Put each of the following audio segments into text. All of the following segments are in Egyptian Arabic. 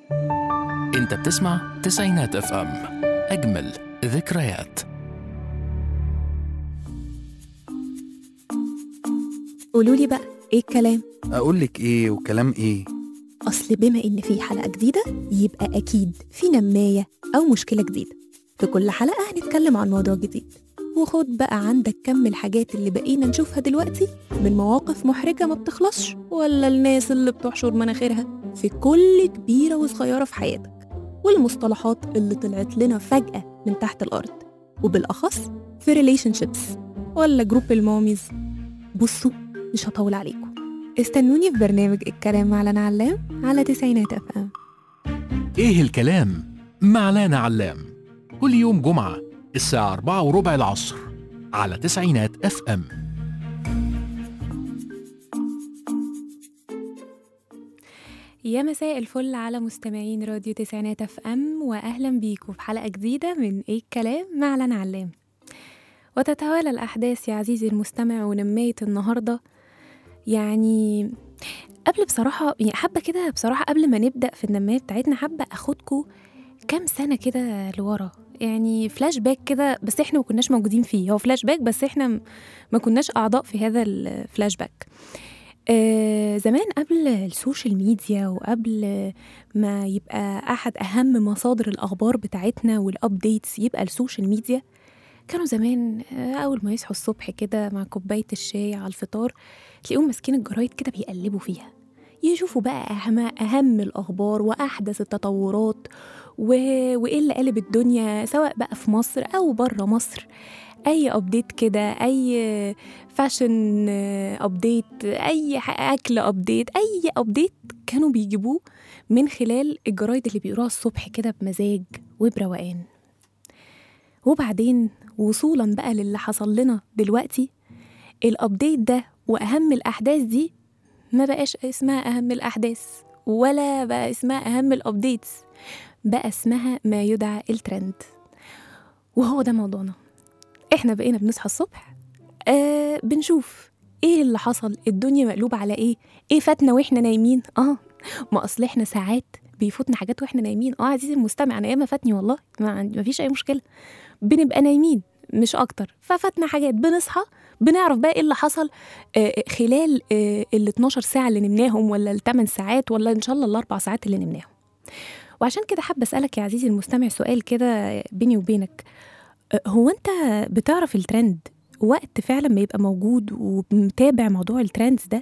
انت بتسمع تسعينات اف ام اجمل ذكريات قولوا لي بقى ايه الكلام اقول لك ايه وكلام ايه اصل بما ان في حلقه جديده يبقى اكيد في نمايه او مشكله جديده في كل حلقه هنتكلم عن موضوع جديد وخد بقى عندك كم الحاجات اللي بقينا نشوفها دلوقتي من مواقف محرجه ما بتخلصش ولا الناس اللي بتحشر مناخيرها في كل كبيره وصغيره في حياتك والمصطلحات اللي طلعت لنا فجاه من تحت الارض وبالاخص في ريليشن شيبس ولا جروب الماميز بصوا مش هطول عليكم استنوني في برنامج الكلام مع لنا علام على تسعينات اف ام ايه الكلام مع لانا علام كل يوم جمعة الساعة أربعة وربع العصر على تسعينات اف ام يا مساء الفل على مستمعين راديو تسعينات اف ام واهلا بيكم في حلقه جديده من ايه الكلام مع لنا علام وتتوالى الاحداث يا عزيزي المستمع ونمايه النهارده يعني قبل بصراحه يعني حابه كده بصراحه قبل ما نبدا في النمايه بتاعتنا حابه اخدكم كام سنه كده لورا يعني فلاش باك كده بس احنا ما كناش موجودين فيه هو فلاش باك بس احنا م- ما كناش اعضاء في هذا الفلاش باك آه زمان قبل السوشيال ميديا وقبل ما يبقى احد اهم مصادر الاخبار بتاعتنا والابديتس يبقى السوشيال ميديا كانوا زمان آه، اول ما يصحوا الصبح كده مع كوبايه الشاي على الفطار تلاقيهم ماسكين الجرايد كده بيقلبوا فيها يشوفوا بقى أهم, أهم الأخبار وأحدث التطورات و... وإيه اللي قلب الدنيا سواء بقى في مصر أو بره مصر أي أبديت كده أي فاشن أبديت أي ح- أكل أبديت أي أبديت كانوا بيجيبوه من خلال الجرايد اللي بيقروها الصبح كده بمزاج وبروقان وبعدين وصولا بقى للي حصل لنا دلوقتي الابديت ده واهم الاحداث دي ما بقاش اسمها اهم الاحداث ولا بقى اسمها اهم الابديتس بقى اسمها ما يدعى الترند وهو ده موضوعنا احنا بقينا بنصحى الصبح آه بنشوف ايه اللي حصل الدنيا مقلوبة على ايه ايه فاتنا واحنا نايمين اه ما اصل احنا ساعات بيفوتنا حاجات واحنا نايمين اه عزيزي المستمع انا ياما فاتني والله ما عندي- ما فيش اي مشكله بنبقى نايمين مش اكتر ففاتنا حاجات بنصحى بنعرف بقى ايه اللي حصل آه، خلال ال 12 ساعه اللي نمناهم ولا ال 8 ساعات ولا ان شاء الله الاربع ساعات اللي نمناهم وعشان كده حابه اسالك يا عزيزي المستمع سؤال كده بيني وبينك آه، هو انت بتعرف الترند وقت فعلا ما يبقى موجود ومتابع موضوع الترندز ده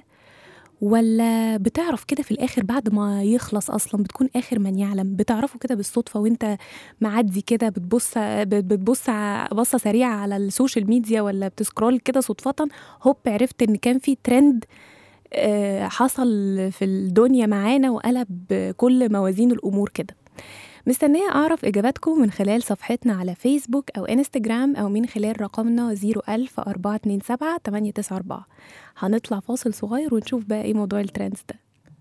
ولا بتعرف كده في الاخر بعد ما يخلص اصلا بتكون اخر من يعلم بتعرفه كده بالصدفه وانت معدي كده بتبص بتبص ع- بصه سريعه على السوشيال ميديا ولا بتسكرول كده صدفه هوب عرفت ان كان في ترند آه، حصل في الدنيا معانا وقلب كل موازين الامور كده مستنية أعرف إجاباتكم من خلال صفحتنا على فيسبوك أو إنستجرام أو من خلال رقمنا 01000 427 894 هنطلع فاصل صغير ونشوف بقى إيه موضوع الترندز ده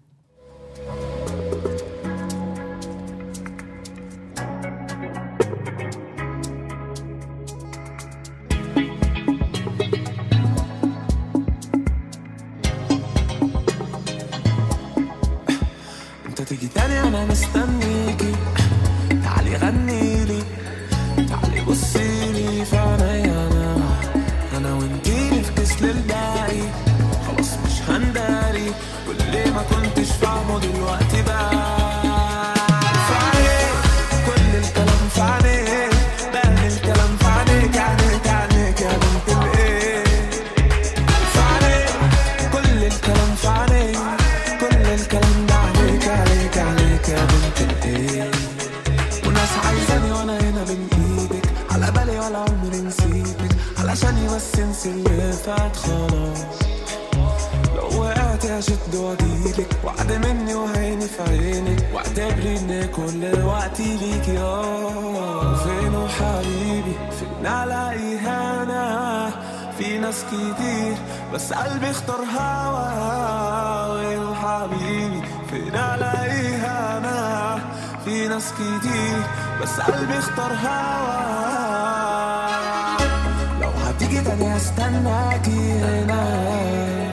انت تيجي تاني انا مستنيكي تعالي غنيلي تعالي بصيلي في عينيا انا انا وانتي نفكس للباقي خلاص مش هنداري واللي ما كنتش فاهمه دلوقتي بقى في عينيك كل الكلام في عينيك بان الكلام في عينيك عينيك عينيك يا بنت الايه في عينيك كل الكلام في عينيك كل الكلام ده عليك عليك عليك يا بنت الايه وناس عايزاني وانا هنا بين ايدك على بالي ولا عمري نسيتك علشاني بس انسي اللي فات خلاص لو وقعت هشد واجيلك وعد مني وهيني في عينك واعتبري ان كل وقتي ليكي اه فينه حبيبي فين الاقي هنا في ناس كتير بس قلبي اختار هوا وينه حبيبي فين الاقي هنا في ناس كتير بس قلبي اختار هوا لو هتيجي تاني هستناكي هنا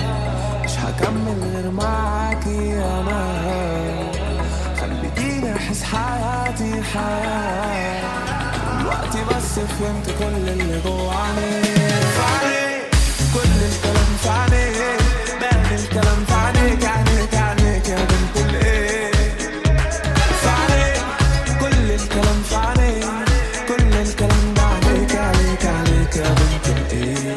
مش هكمل غير معاكي انا خليكيني الحياة دلوقتي بس فهمت كل اللي جوه عينيك في عينيك كل الكلام في عينيك باين الكلام في عينيك عينيك عينيك يا بنت الايه في عينيك كل الكلام في عينيك كل الكلام ده عليك عليك عليك يا بنت الايه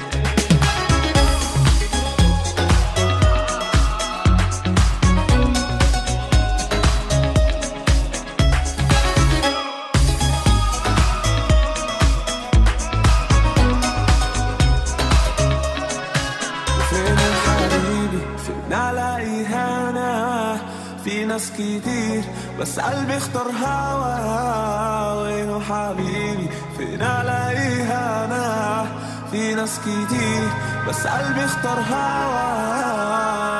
فين حبيبي فين الاقي هنا في ناس كتير بس قلبي اختار هوا وينه حبيبي فين الاقي هنا في ناس كتير بس قلبي اختار هوا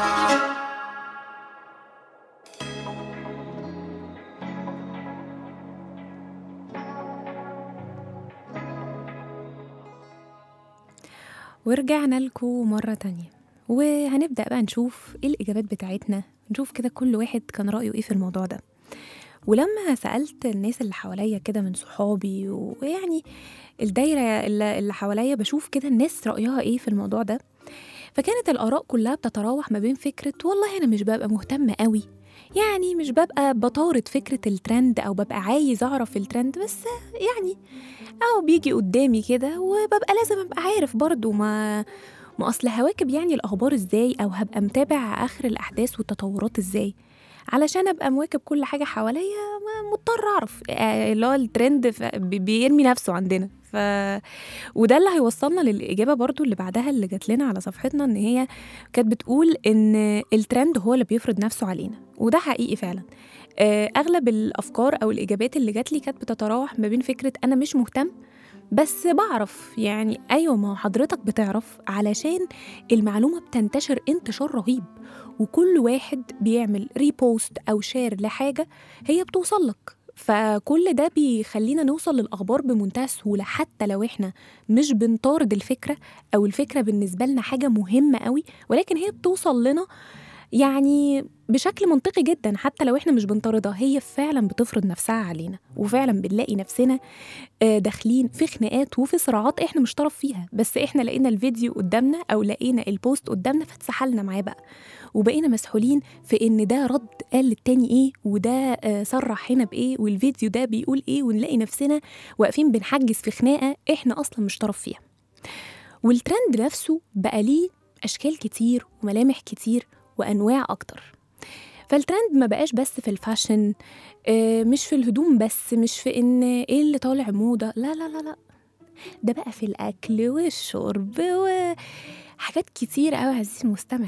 ورجعنا لكم مرة تانية وهنبدأ بقى نشوف ايه الإجابات بتاعتنا نشوف كده كل واحد كان رأيه ايه في الموضوع ده ولما سألت الناس اللي حواليا كده من صحابي ويعني الدايرة اللي اللي حواليا بشوف كده الناس رأيها ايه في الموضوع ده فكانت الآراء كلها بتتراوح ما بين فكرة والله أنا مش ببقى مهتمة قوي يعني مش ببقى بطارد فكرة الترند أو ببقى عايز أعرف الترند بس يعني أو بيجي قدامي كده وببقى لازم أبقى عارف برضو ما ما أصل هواكب يعني الأخبار إزاي أو هبقى متابع آخر الأحداث والتطورات إزاي علشان أبقى مواكب كل حاجة حواليا ما مضطر أعرف آه، اللي هو الترند ف- بي- بيرمي نفسه عندنا ف وده اللي هيوصلنا للإجابة برضو اللي بعدها اللي جات لنا على صفحتنا إن هي كانت بتقول إن الترند هو اللي بيفرض نفسه علينا وده حقيقي فعلا آه، اغلب الافكار او الاجابات اللي جات لي كانت بتتراوح ما بين فكره انا مش مهتم بس بعرف يعني ايوه ما هو حضرتك بتعرف علشان المعلومه بتنتشر انتشار رهيب وكل واحد بيعمل ريبوست او شير لحاجه هي بتوصل لك فكل ده بيخلينا نوصل للاخبار بمنتهى السهوله حتى لو احنا مش بنطارد الفكره او الفكره بالنسبه لنا حاجه مهمه قوي ولكن هي بتوصل لنا يعني بشكل منطقي جدا حتى لو احنا مش بنطاردها هي فعلا بتفرض نفسها علينا وفعلا بنلاقي نفسنا آه، داخلين في خناقات وفي صراعات احنا مش طرف فيها بس احنا لقينا الفيديو قدامنا او لقينا البوست قدامنا فاتسحلنا معاه بقى وبقينا مسحولين في ان ده رد قال للتاني ايه وده آه، صرح هنا بايه والفيديو ده بيقول ايه ونلاقي نفسنا واقفين بنحجز في خناقه احنا اصلا مش طرف فيها والترند نفسه بقى ليه اشكال كتير وملامح كتير وانواع اكتر فالترند ما بقاش بس في الفاشن آه، مش في الهدوم بس مش في ان ايه اللي طالع موضه لا لا لا لا ده بقى في الاكل والشرب وحاجات كتير قوي عزيزي المستمع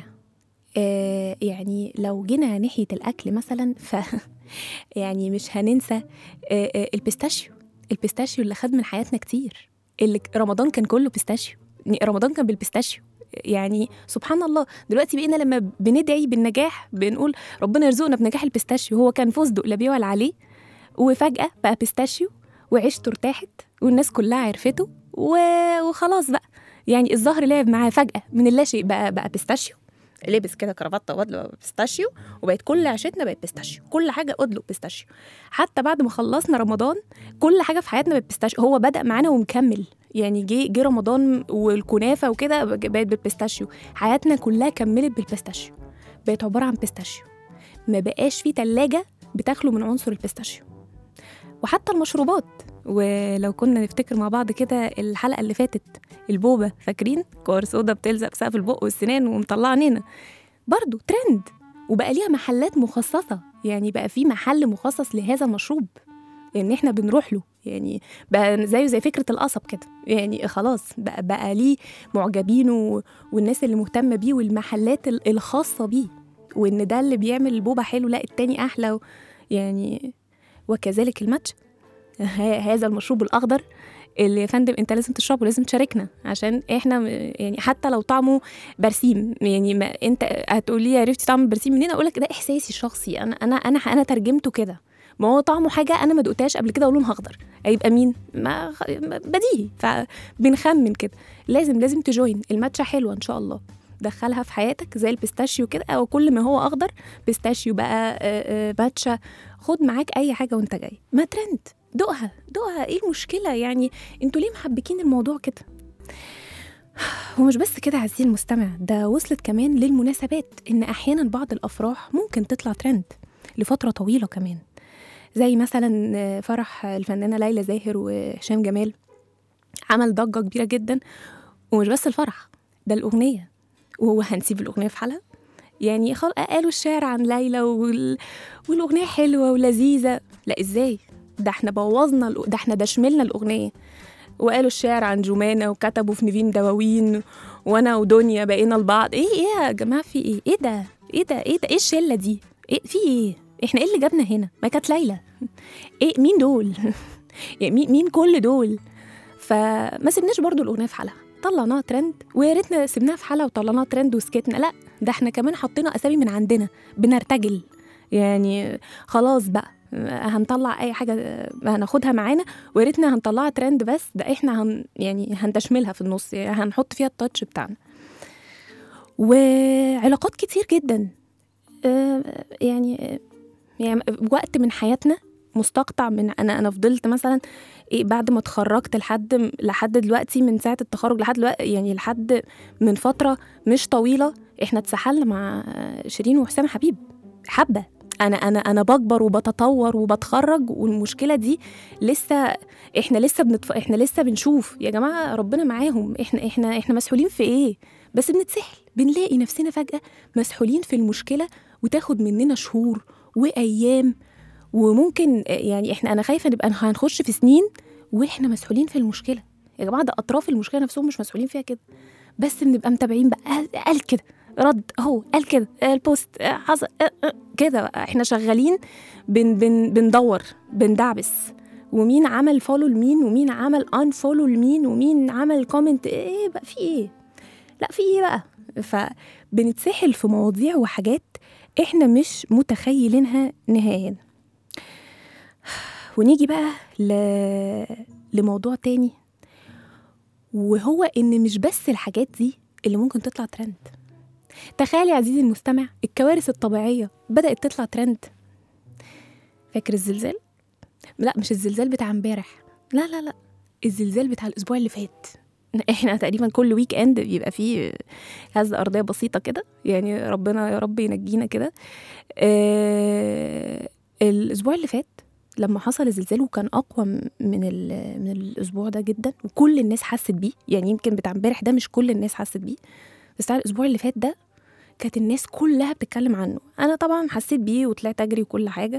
آه، يعني لو جينا ناحيه الاكل مثلا ف يعني مش هننسى آه، آه، البيستاشيو البيستاشيو اللي خد من حياتنا كتير اللي رمضان كان كله بيستاشيو رمضان كان بالبيستاشيو يعني سبحان الله دلوقتي بقينا لما بندعي بالنجاح بنقول ربنا يرزقنا بنجاح البيستاشيو هو كان فستق لا بيعلى عليه وفجأة بقى بيستاشيو وعيشته ارتاحت والناس كلها عرفته و... وخلاص بقى يعني الظهر لعب معاه فجأة من اللا شيء بقى بقى بيستاشيو لبس كده كرافته وادلق بيستاشيو وبقت كل عيشتنا بقت بيستاشيو كل حاجه ادلق بيستاشيو حتى بعد ما خلصنا رمضان كل حاجه في حياتنا بقت بيستاشيو هو بدا معانا ومكمل يعني جه جه رمضان والكنافه وكده بقت بالبيستاشيو حياتنا كلها كملت بالبيستاشيو بقت عباره عن بيستاشيو ما بقاش في تلاجة بتخلو من عنصر البيستاشيو وحتى المشروبات ولو كنا نفتكر مع بعض كده الحلقه اللي فاتت البوبه فاكرين كور سودا بتلزق في سقف البق والسنان ومطلعه نينا برضو ترند وبقى ليها محلات مخصصه يعني بقى في محل مخصص لهذا المشروب ان احنا بنروح له يعني بقى زيه زي فكره القصب كده يعني خلاص بقى بقى ليه معجبينه والناس اللي مهتمه بيه والمحلات ال- الخاصه بيه وان ده اللي بيعمل البوبه حلو لا التاني احلى و يعني وكذلك الماتش ه- هذا المشروب الاخضر اللي يا فندم انت لازم تشربه لازم تشاركنا عشان احنا م- يعني حتى لو طعمه برسيم يعني ما انت هتقولي لي عرفتي طعم البرسيم منين اقول لك ده احساسي الشخصي انا انا انا انا ترجمته كده ما هو طعمه حاجه انا ما دقتهاش قبل كده ولونها اخضر هيبقى مين ما خ- ما- بديهي فبنخمن كده لازم لازم تجوين الماتشا حلوه ان شاء الله دخلها في حياتك زي البيستاشيو كده او كل ما هو اخضر بيستاشيو بقى آه، آه، باتشا خد معاك اي حاجه وانت جاي ما ترند دوقها دوقها ايه المشكله يعني انتوا ليه محبكين الموضوع كده ومش بس كده عزيزي المستمع ده وصلت كمان للمناسبات ان احيانا بعض الافراح ممكن تطلع ترند لفتره طويله كمان زي مثلا آه، فرح الفنانه ليلى زاهر وهشام جمال عمل ضجه كبيره جدا ومش بس الفرح ده الاغنيه وهو هنسيب الاغنيه في حالها يعني خل... قالوا الشعر عن ليلى وال... والاغنيه حلوه ولذيذه لا ازاي ده احنا بوظنا الأ- ده احنا دشملنا الاغنيه وقالوا الشعر عن جمانة وكتبوا في نيفين دواوين وانا ودنيا بقينا لبعض ايه ايه يا جماعه في ايه ايه ده ايه ده ايه ده ايه الشله دي ايه في ايه احنا ايه اللي جابنا هنا ما كانت ليلى ايه مين دول يعني مين مين كل دول فما سيبناش برضو الاغنيه في حالها طلعناها ترند ويا ريتنا سيبناها في حالها وطلعناها ترند وسكتنا لا ده احنا كمان حطينا اسامي من عندنا بنرتجل يعني خلاص بقى هنطلع اي حاجه هناخدها معانا ويا ريتنا هنطلعها ترند بس ده احنا هن يعني هنتشملها في النص يعني هنحط فيها التاتش بتاعنا وعلاقات كتير جدا آه، يعني يعني وقت من حياتنا مستقطع من انا انا فضلت مثلا إيه بعد ما اتخرجت لحد لحد دلوقتي من ساعه التخرج لحد دلوقتي يعني لحد من فتره مش طويله احنا اتسحلنا مع شيرين وحسام حبيب حبه انا انا انا بكبر وبتطور وبتخرج والمشكله دي لسه احنا لسه بنتف... احنا لسه بنشوف يا جماعه ربنا معاهم احنا احنا احنا مسحولين في ايه بس بنتسحل بنلاقي نفسنا فجاه مسحولين في المشكله وتاخد مننا شهور وايام وممكن يعني احنا انا خايفه نبقى هنخش في سنين واحنا مسحولين في المشكله يا جماعه ده اطراف المشكله نفسهم مش مسؤولين فيها كده بس بنبقى متابعين بقى قال- قال كده رد اهو قال كده البوست آه، حصل آه، آه، كده بقى. احنا شغالين بن بن بندور بندعبس ومين عمل فولو لمين ومين عمل ان فولو لمين ومين عمل كومنت ايه بقى في ايه لا في ايه بقى فبنتسحل في مواضيع وحاجات احنا مش متخيلينها نهائيا ونيجي بقى ل... لموضوع تاني وهو ان مش بس الحاجات دي اللي ممكن تطلع ترند تخيل يا عزيزي المستمع الكوارث الطبيعية بدأت تطلع ترند فاكر الزلزال؟ لا مش الزلزال بتاع امبارح لا لا لا الزلزال بتاع الأسبوع اللي فات احنا تقريبا كل ويك اند بيبقى فيه هزة أرضية بسيطة كده يعني ربنا يا رب ينجينا كده آه الأسبوع اللي فات لما حصل الزلزال وكان اقوى من ال- من الاسبوع ده جدا وكل الناس حست بيه يعني يمكن بتاع امبارح ده مش كل الناس حست بيه بس بتاع الاسبوع اللي فات ده كانت الناس كلها بتتكلم عنه انا طبعا حسيت بيه وطلعت اجري وكل حاجه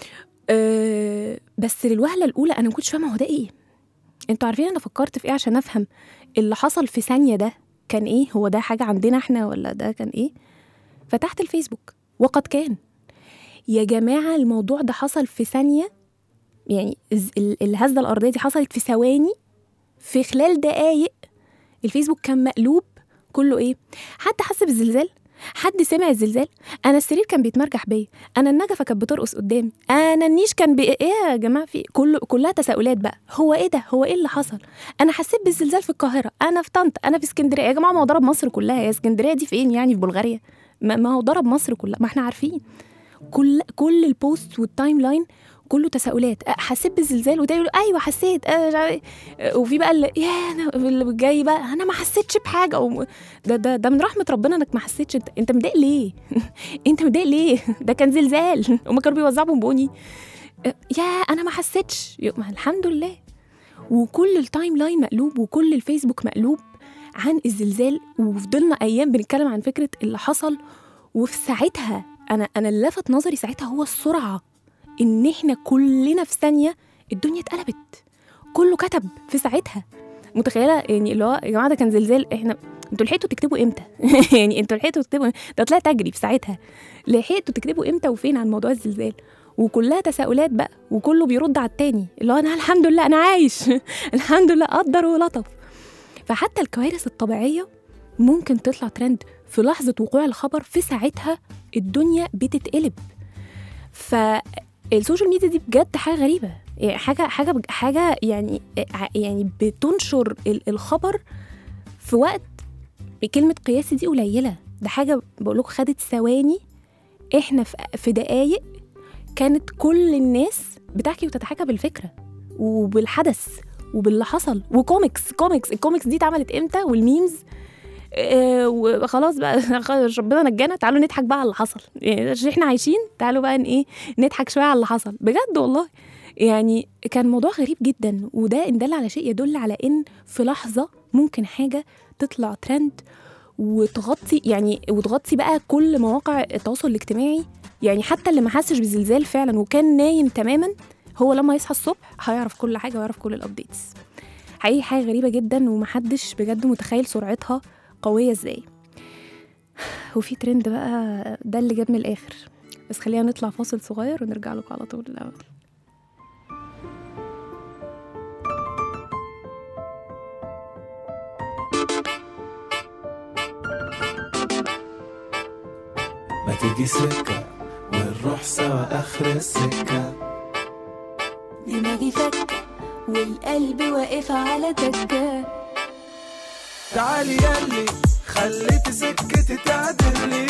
أه بس للوهله الاولى انا ما كنتش فاهمه هو ده ايه انتوا عارفين انا فكرت في ايه عشان افهم اللي حصل في ثانيه ده كان ايه هو ده حاجه عندنا احنا ولا ده كان ايه فتحت الفيسبوك وقد كان يا جماعه الموضوع ده حصل في ثانيه يعني الز- ال- الهزه الارضيه دي حصلت في ثواني في خلال دقايق الفيسبوك كان مقلوب كله ايه حد حس بالزلزال حد سمع الزلزال انا السرير كان بيتمرجح بيا انا النجفه كانت بترقص قدامي انا النيش كان بي... ايه يا جماعه في كل كلها تساؤلات بقى هو ايه ده هو ايه اللي حصل انا حسيت بالزلزال في القاهره انا في طنطا انا في اسكندريه يا جماعه ما هو ضرب مصر كلها يا اسكندريه دي فين يعني في بلغاريا ما, ما هو ضرب مصر كلها ما احنا عارفين كل كل البوست والتايم لاين كله تساؤلات أه، حسيت بالزلزال وده يقول ايوه حسيت أه، مش عارف إيه. أه، وفي بقى اللي يا انا اللي جاي بقى انا ما حسيتش بحاجه أو ده ده ده من رحمه ربنا انك ما حسيتش انت انت متضايق ليه انت متضايق ليه ده كان زلزال هما كانوا بيوزعوا بونبوني أه، يا انا ما حسيتش يو- ما الحمد لله وكل التايم لاين مقلوب وكل الفيسبوك مقلوب عن الزلزال وفضلنا ايام بنتكلم عن فكره اللي حصل وفي ساعتها انا انا اللي لفت نظري ساعتها هو السرعه ان احنا كلنا في ثانيه الدنيا اتقلبت كله كتب في ساعتها متخيله يعني اللي هو يا جماعه ده كان زلزال احنا انتوا لحقتوا تكتبوا امتى يعني انتوا لحقتوا تكتبوا إمتى؟ ده طلعت اجري في ساعتها لحقتوا تكتبوا امتى وفين عن موضوع الزلزال وكلها تساؤلات بقى وكله بيرد على التاني اللي هو انا الحمد لله انا عايش الحمد لله قدر ولطف فحتى الكوارث الطبيعيه ممكن تطلع ترند في لحظه وقوع الخبر في ساعتها الدنيا بتتقلب فالسوشيال ميديا دي بجد حاجه غريبه يعني حاجه حاجه بج- حاجه يعني ع- يعني بتنشر ال- الخبر في وقت كلمه قياسي دي قليله ده حاجه بقول لكم خدت ثواني احنا في في دقايق كانت كل الناس بتحكي وتتحكى بالفكره وبالحدث وباللي حصل وكوميكس كوميكس الكوميكس دي اتعملت امتى والميمز آه وخلاص بقى خلاص ربنا نجانا تعالوا نضحك بقى على اللي حصل يعني عشان احنا عايشين تعالوا بقى ن- ايه نضحك شويه على اللي حصل بجد والله يعني كان موضوع غريب جدا وده ان دل على شيء يدل على ان في لحظه ممكن حاجه تطلع ترند وتغطي يعني وتغطي بقى كل مواقع التواصل الاجتماعي يعني حتى اللي ما حسش بزلزال فعلا وكان نايم تماما هو لما يصحى الصبح هيعرف كل حاجه ويعرف كل الابديتس حقيقي حاجه غريبه جدا ومحدش بجد متخيل سرعتها قويه ازاي وفي ترند بقى ده اللي جاب من الاخر بس خلينا نطلع فاصل صغير ونرجع لكم على طول الاول ما تيجي سكة ونروح سوا آخر السكة دماغي فكه والقلب واقف على تكه تعالي ياللي خليت سكتي تعدلي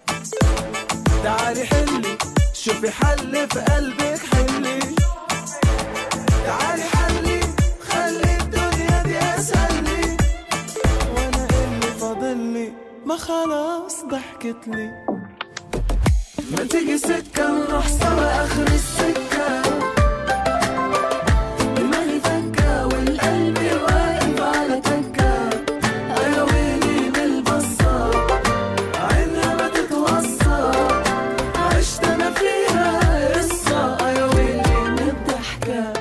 تعالي حلي شوفي حل في قلبك حلي تعالي حلي خلي الدنيا دي اسهلي وانا اللي فاضلي ما خلاص ضحكت لي ما تيجي سكة نروح سوا آخر السكة دماغي فكة والقلب واقف على تكة أنا ويلي بالبصة عينها ما تتوصى عشت أنا فيها قصة أنا ويلي من الضحكة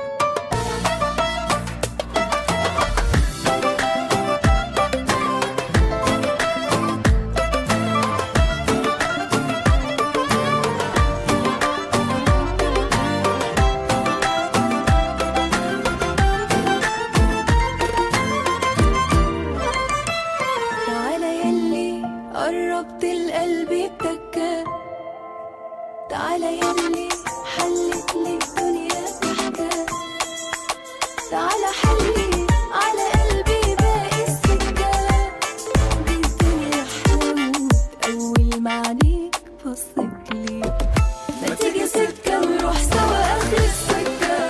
تعالى يلي قربت القلب بتكة تعالى يلي حلت لي الدنيا ضحكة تعالى حلي على قلبي باقي السكة دي الدنيا حلوت أول ما عينيك بصت لي ما تيجي سكة ونروح سوا آخر السكة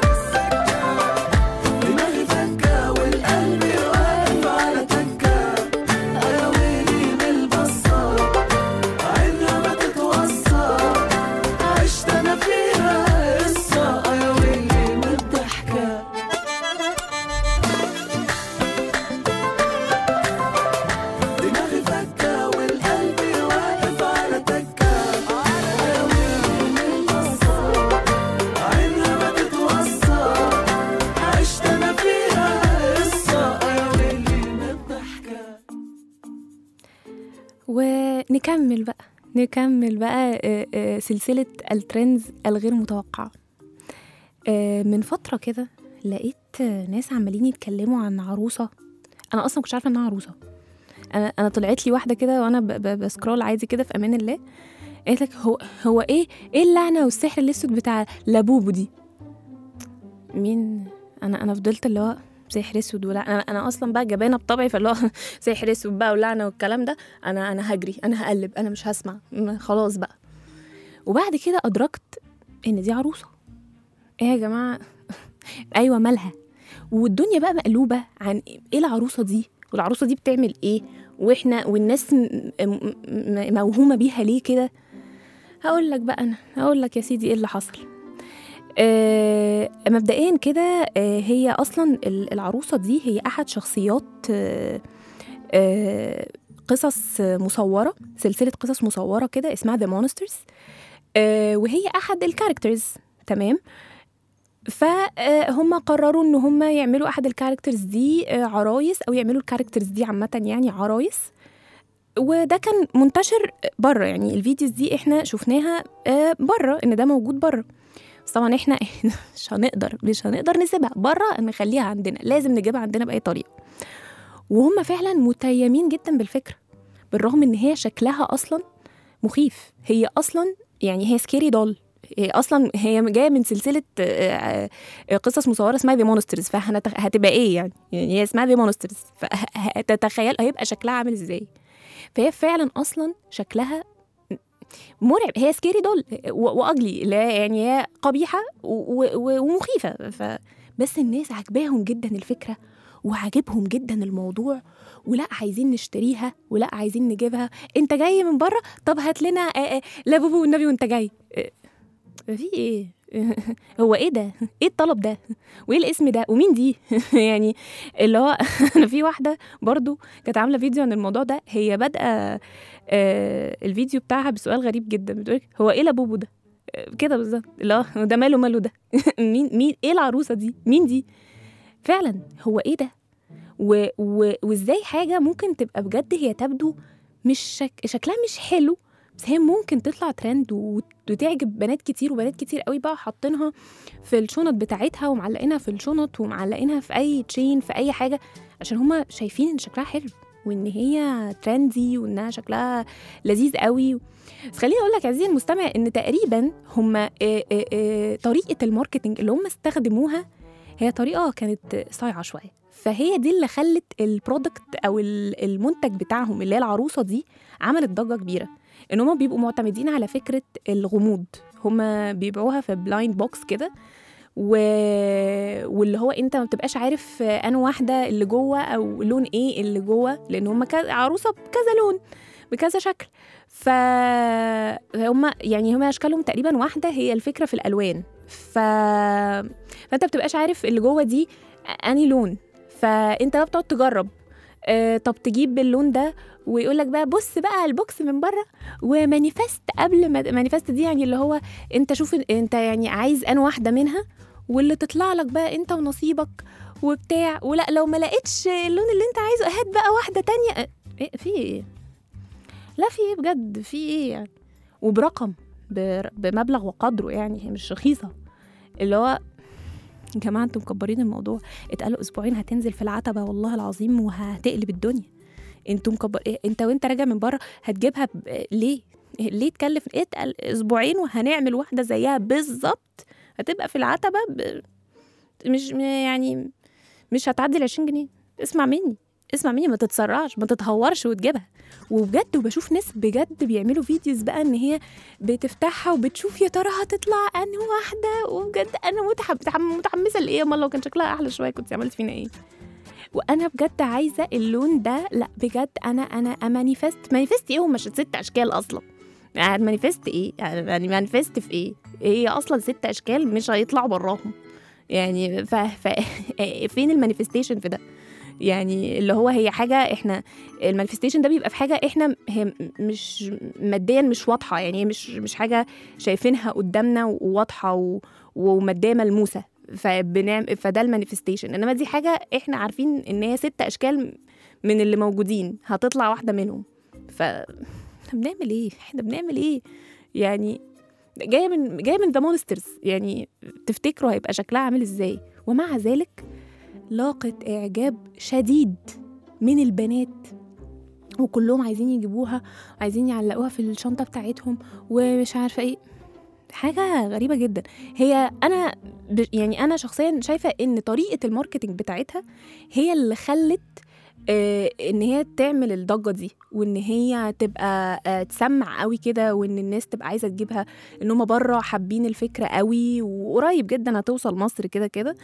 دماغي فكة والقلب واقف على تكة أنا ويلي بالبصة عينها ما تتوصى عشت أنا فيها قصة أنا ويلي من الضحكة دماغي فكة والقلب واقف على تكة أنا ويلي من البصة عينها ما تتوصى عشت انا فيها قصة يا ويلي من الضحكة ونكمل بقى نكمل بقى آه، آه، سلسلة الترندز الغير متوقعة آه، من فترة كده لقيت آه، ناس عمالين يتكلموا عن عروسة أنا أصلا كنتش عارفة إنها عروسة أنا أنا طلعت لي واحدة كده وأنا ب- ب- بسكرول عادي كده في أمان الله قالت لك هو هو إيه إيه اللعنة والسحر الأسود بتاع لابوبو دي مين أنا أنا فضلت اللي هو سحر اسود ولا انا انا اصلا بقى جبانه بطبعي فاللي هو سحر اسود بقى ولعنه والكلام ده انا انا هجري انا هقلب انا مش هسمع م- خلاص بقى وبعد كده ادركت ان دي عروسه ايه يا جماعه ايوه مالها والدنيا بقى مقلوبه عن ايه العروسه دي والعروسه دي بتعمل ايه واحنا والناس م- م- م- موهومه بيها ليه كده هقول لك بقى انا هقول لك يا سيدي ايه اللي حصل آه مبدئيا كده آه هي اصلا ال- العروسه دي هي احد شخصيات آه آه قصص مصوره سلسله قصص مصوره كده اسمها ذا مونسترز آه وهي احد الكاركترز تمام فهم قرروا ان هم يعملوا احد الكاركترز دي آه، عرايس او يعملوا الكاركترز دي عامه يعني عرايس وده كان منتشر بره يعني الفيديوز دي احنا شفناها بره ان ده موجود بره بس طبعا احنا مش هنقدر مش هنقدر نسيبها بره نخليها عندنا لازم نجيبها عندنا باي طريقه وهم فعلا متيمين جدا بالفكره بالرغم ان هي شكلها اصلا مخيف هي اصلا يعني هي سكيري دول هي اصلا هي جايه من سلسله آه، آه، قصص مصوره اسمها ذا مونسترز فهتبقى ايه يعني يعني هي اسمها ذا مونسترز فتتخيل هيبقى شكلها عامل ازاي فهي فعلا اصلا شكلها مرعب هي سكيري دول واجلي لا يعني هي قبيحه و- و- ومخيفه ف بس الناس عجباهم جدا الفكره وعاجبهم جدا الموضوع ولا عايزين نشتريها ولا عايزين نجيبها انت جاي من بره طب هات لنا آه، آه، لافوفو والنبي وانت جاي آه، في ايه هو ايه ده ايه الطلب ده وايه الاسم ده ومين دي يعني اللي هو انا في واحده برضو كانت عامله فيديو عن الموضوع ده هي بادئه آه الفيديو بتاعها بسؤال غريب جدا بتقول هو ايه لابوبو ده آه، كده بالظبط اللي هو ده ماله ماله ده مين مين ايه العروسه دي مين دي فعلا هو ايه ده و و وازاي حاجه ممكن تبقى بجد هي تبدو مش شك... شكلها مش حلو بس هي ممكن تطلع ترند وت- وتعجب بنات كتير وبنات كتير قوي بقى حاطينها في الشنط بتاعتها ومعلقينها في الشنط ومعلقينها في اي تشين في اي حاجه عشان هما شايفين ان شكلها حلو وان هي ترندي وانها شكلها لذيذ قوي بس خليني اقول لك عزيزي المستمع ان تقريبا هما آه، آه، آه، طريقه الماركتنج اللي هم استخدموها هي طريقه كانت صايعه شويه فهي دي اللي خلت البرودكت او ال- المنتج بتاعهم اللي هي العروسه دي عملت ضجه كبيره ان هم بيبقوا معتمدين على فكره الغموض هم بيبيعوها في بلايند بوكس كده و... واللي هو انت ما بتبقاش عارف انا واحده اللي جوه او لون ايه اللي جوه لان هم كذا عروسه بكذا لون بكذا شكل ف هم يعني هم اشكالهم تقريبا واحده هي الفكره في الالوان ف فانت بتبقاش عارف اللي جوه دي اني لون فانت بقى بتقعد تجرب آه، طب تجيب باللون ده ويقول لك بقى بص بقى على البوكس من بره ومانيفست قبل ما مانيفست دي يعني اللي هو انت شوف انت يعني عايز ان واحده منها واللي تطلع لك بقى انت ونصيبك وبتاع ولا لو ما لقيتش اللون اللي انت عايزه هات بقى واحده تانية اه، ايه في ايه لا في ايه بجد في ايه يعني وبرقم بر- بمبلغ وقدره يعني هي مش رخيصه اللي هو يا جماعه انتوا مكبرين الموضوع اتقالوا اسبوعين هتنزل في العتبه والله العظيم وهتقلب الدنيا انتوا مكبر إيه، انت وانت راجع من بره هتجيبها ب... ليه ليه تكلف اتقل اسبوعين وهنعمل واحده زيها بالظبط هتبقى في العتبه ب... مش م- يعني مش هتعدي ال 20 جنيه اسمع مني اسمع مني ما تتسرعش ما تتهورش وتجيبها وبجد وبشوف ناس بجد بيعملوا فيديوز بقى ان هي بتفتحها وبتشوف يا ترى هتطلع انهي واحده وبجد انا متحب متحم- متحمسه لايه امال لو كان شكلها احلى شويه كنت عملت فينا ايه وانا بجد عايزه اللون ده لا بجد انا انا امانيفست مانيفست ايه هم ست اشكال اصلا يعني مانيفست ايه يعني مانيفست في ايه هي اصلا ست اشكال مش هيطلعوا براهم يعني ف... ف... فين المانيفستيشن في ده يعني اللي هو هي حاجه احنا المانيفستيشن ده بيبقى في حاجه احنا هي مش ماديا مش واضحه يعني هي مش مش حاجه شايفينها قدامنا وواضحه و... وماديه ملموسه فبنعمل فده المانيفستيشن انما دي حاجه احنا عارفين ان هي ست اشكال من اللي موجودين هتطلع واحده منهم ف إحنا بنعمل ايه احنا بنعمل ايه يعني جايه من جايه من ذا مونسترز يعني تفتكروا هيبقى شكلها عامل ازاي ومع ذلك لاقت اعجاب شديد من البنات وكلهم عايزين يجيبوها عايزين يعلقوها في الشنطه بتاعتهم ومش عارفه ايه حاجه غريبه جدا هي انا ب- يعني انا شخصيا شايفه ان طريقه الماركتنج بتاعتها هي اللي خلت آه، ان هي تعمل الضجه دي وان هي تبقى آه، تسمع قوي كده وان الناس تبقى عايزه تجيبها ان هم بره حابين الفكره قوي وقريب جدا هتوصل مصر كده كده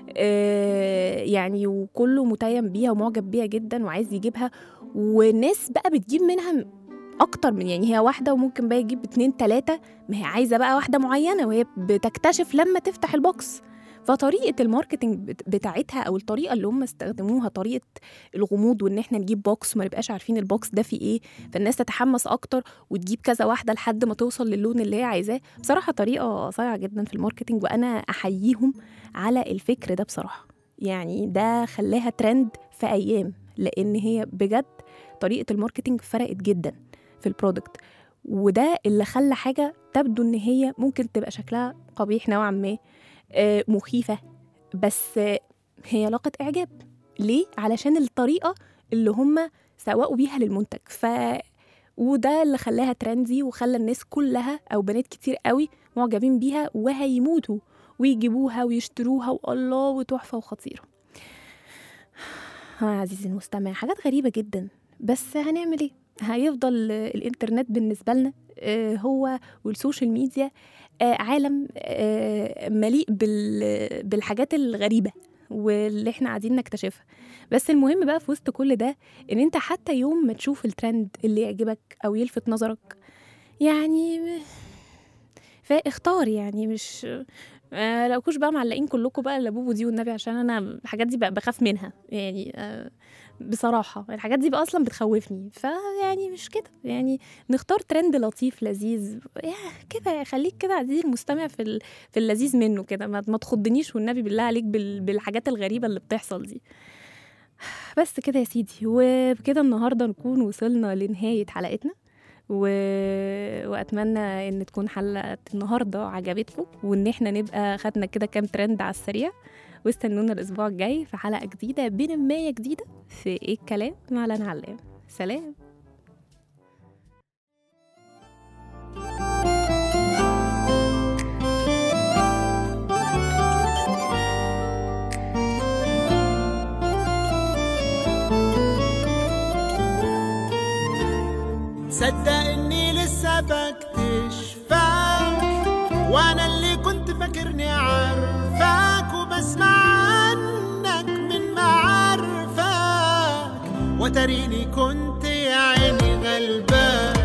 آه، يعني وكله متيم بيها ومعجب بيها جدا وعايز يجيبها والناس بقى بتجيب منها اكتر من يعني هي واحده وممكن بقى يجيب اتنين تلاته ما هي عايزه بقى واحده معينه وهي بتكتشف لما تفتح البوكس فطريقه الماركتنج بت- بتاعتها او الطريقه اللي هم استخدموها طريقه الغموض وان احنا نجيب بوكس وما نبقاش عارفين البوكس ده فيه ايه فالناس تتحمس اكتر وتجيب كذا واحده لحد ما توصل للون اللي هي عايزاه بصراحه طريقه صايعه جدا في الماركتنج وانا احييهم على الفكر ده بصراحه يعني ده خلاها ترند في ايام لان هي بجد طريقه الماركتنج فرقت جدا في البرودكت وده اللي خلى حاجه تبدو ان هي ممكن تبقى شكلها قبيح نوعا ما آه، مخيفه بس آه، هي لاقت اعجاب ليه علشان الطريقه اللي هم سوقوا بيها للمنتج ف وده اللي خلاها ترندي وخلى الناس كلها او بنات كتير قوي معجبين بيها وهيموتوا ويجيبوها ويشتروها والله وتحفه وخطيره ها عزيزي المستمع حاجات غريبه جدا بس هنعمل ايه هيفضل آه، الانترنت بالنسبه لنا آه، هو والسوشيال ميديا آه، عالم آه، مليء بال- بالحاجات الغريبه واللي احنا قاعدين نكتشفها بس المهم بقى في وسط كل ده ان انت حتى يوم ما تشوف الترند اللي يعجبك او يلفت نظرك يعني فاختار يعني مش آه لو كوش بقى معلقين كلكم بقى لابوبو دي والنبي عشان انا الحاجات دي بقى بخاف منها يعني آه بصراحة الحاجات دي بقى أصلا بتخوفني فيعني مش كده يعني نختار ترند لطيف لذيذ يا كده خليك كده عزيزي المستمع في ال... في اللذيذ منه كده ما, ما تخضنيش والنبي بالله عليك بال... بالحاجات الغريبة اللي بتحصل دي بس كده يا سيدي وبكده النهارده نكون وصلنا لنهاية حلقتنا و... واتمنى ان تكون حلقه النهارده عجبتكم وان احنا نبقى خدنا كده كام ترند على السريع واستنونا الاسبوع الجاي في حلقه جديده بنمايه جديده في ايه الكلام مع لنا علام سلام تصدق اني لسه بكتشفك وانا اللي كنت فاكرني عارفك وبسمع عنك من معارفك وتريني كنت يا عيني غلبان